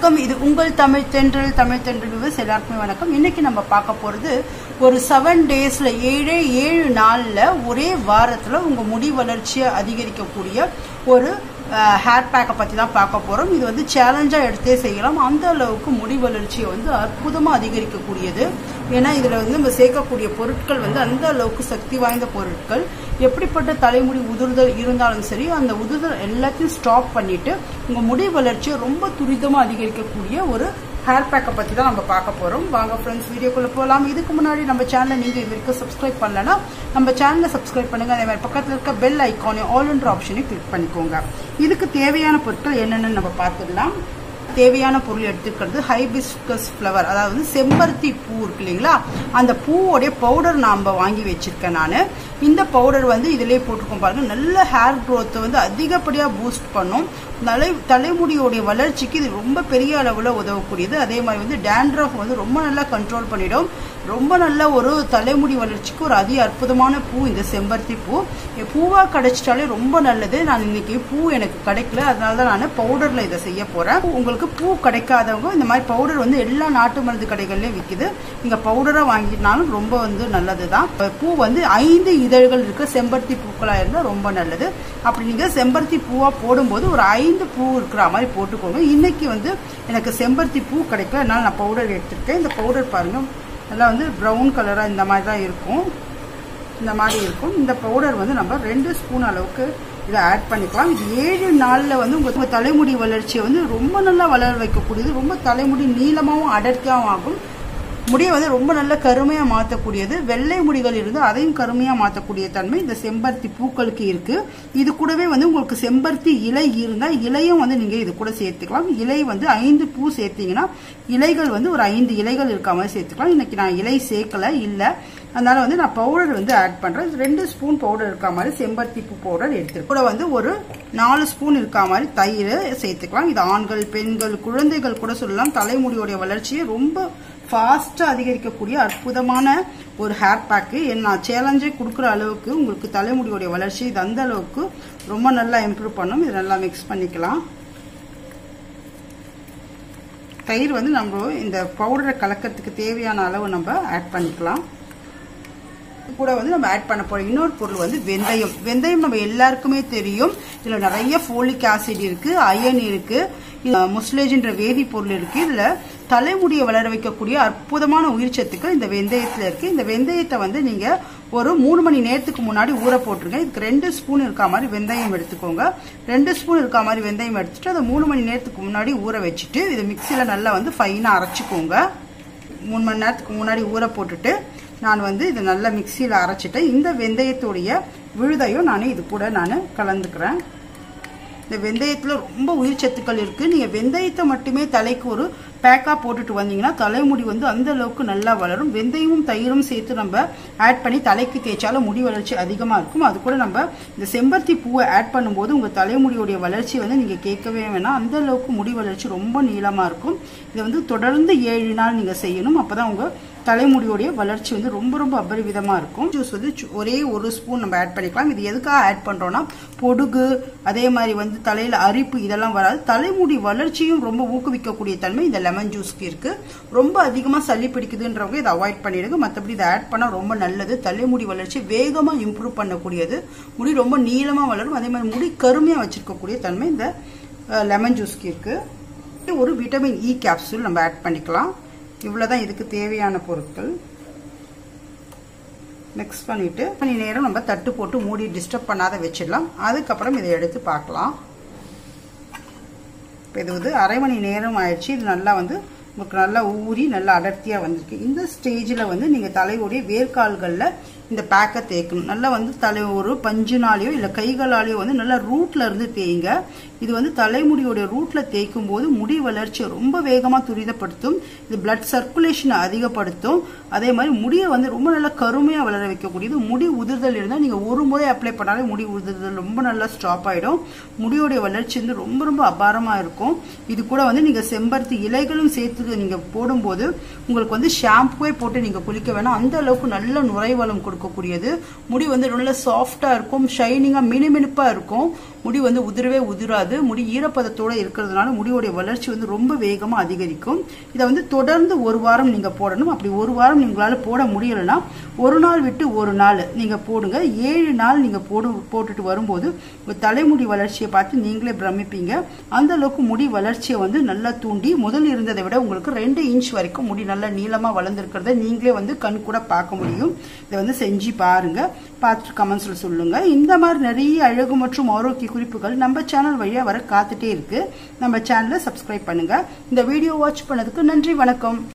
வணக்கம் இது உங்கள் தமிழ் தென்றல் தமிழ் தென்றல் விவஸ் எல்லாருக்குமே வணக்கம் இன்னைக்கு நம்ம பார்க்க போறது ஒரு செவன் டேஸ்ல ஏழே ஏழு நாள்ல ஒரே வாரத்துல உங்க முடி வளர்ச்சியை அதிகரிக்கக்கூடிய ஒரு ஹேர் பேக்கை பற்றி தான் பார்க்க போகிறோம் இது வந்து சேலஞ்சாக எடுத்தே செய்யலாம் அந்த அளவுக்கு முடி வளர்ச்சியை வந்து அற்புதமாக அதிகரிக்கக்கூடியது ஏன்னா இதில் வந்து நம்ம சேர்க்கக்கூடிய பொருட்கள் வந்து அந்த அளவுக்கு சக்தி வாய்ந்த பொருட்கள் எப்படிப்பட்ட தலைமுடி உதிர்தல் இருந்தாலும் சரி அந்த உதிர்தல் எல்லாத்தையும் ஸ்டாப் பண்ணிட்டு உங்கள் முடி வளர்ச்சியை ரொம்ப துரிதமாக அதிகரிக்கக்கூடிய ஒரு ஹேர் பேக்கை பற்றி தான் நம்ம பார்க்க போகிறோம் வாங்க ஃப்ரெண்ட்ஸ் வீடியோக்குள்ளே போகலாம் இதுக்கு முன்னாடி நம்ம சேனலை நீங்கள் இது வரைக்கும் சப்ஸ்கிரைப் பண்ணலன்னா நம்ம சேனலை சப்ஸ்கிரைப் பண்ணுங்க அதே மாதிரி பக்கத்தில் இருக்க பெல் ஐக்கானையும் ஆல் என்ற ஆப்ஷனையும் கிளிக் பண்ணிக்கோங்க இதுக்கு தேவையான பொருட்கள் என்னென்னு நம்ம பார்த்துடலாம் தேவையான பொருள் எடுத்துக்கிறது ஹைபிஸ்கஸ் ஃப்ளவர் அதாவது வந்து செம்பருத்தி பூ இருக்கு இல்லைங்களா அந்த பூவோடைய பவுடர் நாம் வாங்கி வச்சிருக்கேன் நான் இந்த பவுடர் வந்து இதிலே போட்டிருக்கோம் பாருங்க நல்ல ஹேர் க்ரோத்தை வந்து அதிகப்படியாக பூஸ்ட் பண்ணும் தலை தலைமுடியோடைய வளர்ச்சிக்கு இது ரொம்ப பெரிய அளவில் உதவக்கூடியது அதே மாதிரி வந்து டேண்ட்ரஃப் வந்து ரொம்ப நல்லா கண்ட்ரோல் பண்ணிடும் ரொம்ப நல்ல ஒரு தலைமுடி வளர்ச்சிக்கு ஒரு அதி அற்புதமான பூ இந்த செம்பருத்தி பூ பூவா கிடைச்சிட்டாலே ரொம்ப நல்லது நான் இன்னைக்கு பூ எனக்கு கிடைக்கல அதனால தான் நான் பவுடர்ல இதை செய்ய போறேன் உங்களுக்கு பூ கிடைக்காதவங்க இந்த மாதிரி பவுடர் வந்து எல்லா நாட்டு மருந்து கடைகள்லயும் விற்குது நீங்க பவுடரா வாங்கினாலும் ரொம்ப வந்து நல்லது தான் பூ வந்து ஐந்து இதழ்கள் இருக்க செம்பருத்தி பூக்களா இருந்தா ரொம்ப நல்லது அப்படி நீங்க செம்பருத்தி பூவா போடும்போது ஒரு ஐந்து பூ இருக்கிற மாதிரி போட்டுக்கோங்க இன்னைக்கு வந்து எனக்கு செம்பருத்தி பூ கிடைக்கல அதனால நான் பவுடர் எடுத்துருக்கேன் இந்த பவுடர் பாருங்க நல்லா வந்து ப்ரௌன் கலராக இந்த மாதிரி தான் இருக்கும் இந்த மாதிரி இருக்கும் இந்த பவுடர் வந்து நம்ம ரெண்டு ஸ்பூன் அளவுக்கு இதை ஆட் பண்ணிக்கலாம் இது ஏழு நாளில் வந்து உங்கள் தலைமுடி வளர்ச்சியை வந்து ரொம்ப நல்லா வளர வைக்கக்கூடியது ரொம்ப தலைமுடி நீளமாகவும் அடர்த்தியாகவும் ஆகும் முடியை வந்து ரொம்ப நல்ல கருமையாக மாற்றக்கூடியது வெள்ளை முடிகள் இருந்து அதையும் கருமையாக மாற்றக்கூடிய தன்மை இந்த செம்பருத்தி பூக்களுக்கு இருக்கு இது கூடவே வந்து உங்களுக்கு செம்பருத்தி இலை இருந்தால் இலையும் வந்து நீங்கள் இது கூட சேர்த்துக்கலாம் இலை வந்து ஐந்து பூ சேர்த்தீங்கன்னா இலைகள் வந்து ஒரு ஐந்து இலைகள் இருக்க மாதிரி சேர்த்துக்கலாம் இன்னைக்கு நான் இலை சேர்க்கல இல்லை அதனால வந்து நான் பவுடர் வந்து ஆட் பண்றேன் ரெண்டு ஸ்பூன் பவுடர் இருக்க மாதிரி செம்பருத்தி பூ பவுடர் எடுத்துருக்கேன் கூட வந்து ஒரு நாலு ஸ்பூன் இருக்க மாதிரி தயிர் சேர்த்துக்கலாம் இது ஆண்கள் பெண்கள் குழந்தைகள் கூட சொல்லலாம் தலைமுடியோடைய வளர்ச்சியை ரொம்ப ஃபாஸ்ட்டாக அதிகரிக்கக்கூடிய அற்புதமான ஒரு ஹேர் பேக்கு நான் சேலஞ்சே கொடுக்குற அளவுக்கு உங்களுக்கு தலைமுடியோடைய வளர்ச்சி இது அந்த அளவுக்கு ரொம்ப நல்லா இம்ப்ரூவ் பண்ணும் இது நல்லா மிக்ஸ் பண்ணிக்கலாம் தயிர் வந்து நம்ம இந்த பவுடரை கலக்கிறதுக்கு தேவையான அளவு நம்ம ஆட் பண்ணிக்கலாம் கூட வந்து நம்ம ஆட் பண்ண போறோம் இன்னொரு பொருள் வந்து வெந்தயம் வெந்தயம் நம்ம எல்லாருக்குமே தெரியும் இதுல நிறைய ஃபோலிக் ஆசிட் இருக்கு அயன் இருக்கு முஸ்லேஜ்ன்ற வேதிப்பொருள் இருக்கு இதுல தலைமுடியை வளர வைக்கக்கூடிய அற்புதமான உயிர் சத்துக்கள் இந்த வெந்தயத்துல இருக்கு இந்த வெந்தயத்தை வந்து நீங்க ஒரு மூணு மணி நேரத்துக்கு முன்னாடி ஊற போட்டுருங்க இதுக்கு ரெண்டு ஸ்பூன் இருக்க மாதிரி வெந்தயம் எடுத்துக்கோங்க ரெண்டு ஸ்பூன் இருக்க மாதிரி வெந்தயம் எடுத்துட்டு அதை மூணு மணி நேரத்துக்கு முன்னாடி ஊற வச்சுட்டு இதை மிக்சியில நல்லா வந்து ஃபைனா அரைச்சிக்கோங்க மூணு மணி நேரத்துக்கு முன்னாடி ஊற போட்டுட்டு நான் வந்து இதை நல்லா மிக்சியில் அரைச்சிட்டேன் இந்த வெந்தயத்துடைய விழுதையும் நான் இது கூட நான் கலந்துக்கிறேன் இந்த வெந்தயத்தில் ரொம்ப உயிர் சத்துக்கள் இருக்குது நீங்கள் வெந்தயத்தை மட்டுமே தலைக்கு ஒரு பேக்காக போட்டுட்டு வந்தீங்கன்னா தலைமுடி வந்து அந்த அளவுக்கு நல்லா வளரும் வெந்தயமும் தயிரும் சேர்த்து நம்ம ஆட் பண்ணி தலைக்கு தேய்ச்சாலும் முடி வளர்ச்சி அதிகமாக இருக்கும் அது கூட நம்ம இந்த செம்பருத்தி பூவை ஆட் பண்ணும்போது உங்கள் தலைமுடியோடைய வளர்ச்சி வந்து நீங்கள் கேட்கவே வேணாம் அந்த அளவுக்கு முடி வளர்ச்சி ரொம்ப நீளமாக இருக்கும் இதை வந்து தொடர்ந்து ஏழு நாள் நீங்கள் செய்யணும் அப்போ தான் உங்கள் தலைமுடியோடைய வளர்ச்சி வந்து ரொம்ப ரொம்ப அபரிவிதமாக இருக்கும் ஜூஸ் வந்து ஒரே ஒரு ஸ்பூன் நம்ம ஆட் பண்ணிக்கலாம் இது எதுக்காக ஆட் பண்ணுறோன்னா பொடுகு அதே மாதிரி வந்து தலையில் அரிப்பு இதெல்லாம் வராது தலைமுடி வளர்ச்சியும் ரொம்ப ஊக்குவிக்கக்கூடிய தன்மை இந்த லெமன் ஜூஸ்க்கு இருக்கு ரொம்ப அதிகமாக சளி பிடிக்குதுன்றவங்க இதை அவாய்ட் பண்ணிடுங்க மற்றபடி இதை ஆட் பண்ணால் ரொம்ப நல்லது தலைமுடி வளர்ச்சி வேகமாக இம்ப்ரூவ் பண்ணக்கூடியது முடி ரொம்ப நீளமாக வளரும் அதே மாதிரி முடி கருமையாக வச்சிருக்கக்கூடிய தன்மை இந்த லெமன் ஜூஸ்க்கு இருக்கு ஒரு விட்டமின் இ கேப்சூல் நம்ம ஆட் பண்ணிக்கலாம் இவ்வளோதான் இதுக்கு தேவையான பொருட்கள் மிக்ஸ் பண்ணிட்டு மணி நேரம் நம்ம தட்டு போட்டு மூடி டிஸ்டர்ப் பண்ணாத வச்சிடலாம் அதுக்கப்புறம் இதை எடுத்து பார்க்கலாம் இப்போ இது வந்து அரை மணி நேரம் ஆயிடுச்சு இது நல்லா வந்து உங்களுக்கு நல்லா ஊறி நல்லா அடர்த்தியாக வந்திருக்கு இந்த ஸ்டேஜில் வந்து நீங்கள் தலையுடைய வேர்க்கால்களில் இந்த பேக்கை தேய்க்கணும் நல்லா வந்து தலை ஒரு பஞ்சுனாலேயோ இல்லை கைகளாலேயோ வந்து நல்லா ரூட்ல இருந்து தேய்ங்க இது வந்து தலைமுடியோட ரூட்ல தேய்க்கும் போது முடி வளர்ச்சியை ரொம்ப வேகமாக துரிதப்படுத்தும் இது பிளட் சர்க்குலேஷனை அதிகப்படுத்தும் அதே மாதிரி முடியை வந்து ரொம்ப நல்லா கருமையாக வளர வைக்கக்கூடியது முடி உதிர்தல் இருந்தால் நீங்கள் ஒரு முறை அப்ளை பண்ணாலே முடி உதிர்தல் ரொம்ப நல்லா ஸ்டாப் ஆகிடும் முடியோடைய வளர்ச்சி வந்து ரொம்ப ரொம்ப அபாரமாக இருக்கும் இது கூட வந்து நீங்கள் செம்பருத்தி இலைகளும் சேர்த்து நீங்கள் போடும்போது உங்களுக்கு வந்து ஷாம்புவே போட்டு நீங்கள் குளிக்க வேணாம் அந்த அளவுக்கு நல்ல நுரைவளம் கொடுக்கக்கூடியது முடி வந்து நல்ல சாஃப்டாக இருக்கும் ஷைனிங்காக மினுமினுப்பாக இருக்கும் முடி வந்து உதிரவே உதிராது முடி ஈரப்பதத்தோட இருக்கிறதுனால முடியோடைய வளர்ச்சி வந்து ரொம்ப வேகமாக அதிகரிக்கும் இதை வந்து தொடர்ந்து ஒரு வாரம் நீங்கள் போடணும் அப்படி ஒரு வாரம் உங்களால் போட முடியலைன்னா ஒரு நாள் விட்டு ஒரு நாள் நீங்கள் போடுங்க ஏழு நாள் நீங்கள் போடு போட்டுட்டு வரும்போது உங்கள் தலைமுடி வளர்ச்சியை பார்த்து நீங்களே பிரமிப்பீங்க அந்த அளவுக்கு முடி வளர்ச்சியை வந்து நல்லா தூண்டி முதல் இருந்ததை விட உங்களுக்கு ரெண்டு இன்ச் வரைக்கும் முடி நல்லா நீளமாக வளர்ந்துருக்கிறத நீங்களே வந்து கண் கூட பார்க்க முடியும் இதை வந்து செஞ்சு பாருங்க பார்த்துட்டு கமெண்ட்ஸில் சொல்லுங்க இந்த மாதிரி நிறைய அழகு மற்றும் ஆரோக்கிய குறிப்புகள் நம்ம சேனல் வழியாக வர காத்துட்டே இருக்கு நம்ம சேனலை சப்ஸ்கிரைப் பண்ணுங்க இந்த வீடியோ வாட்ச் பண்ணதுக்கு நன்றி வணக்கம்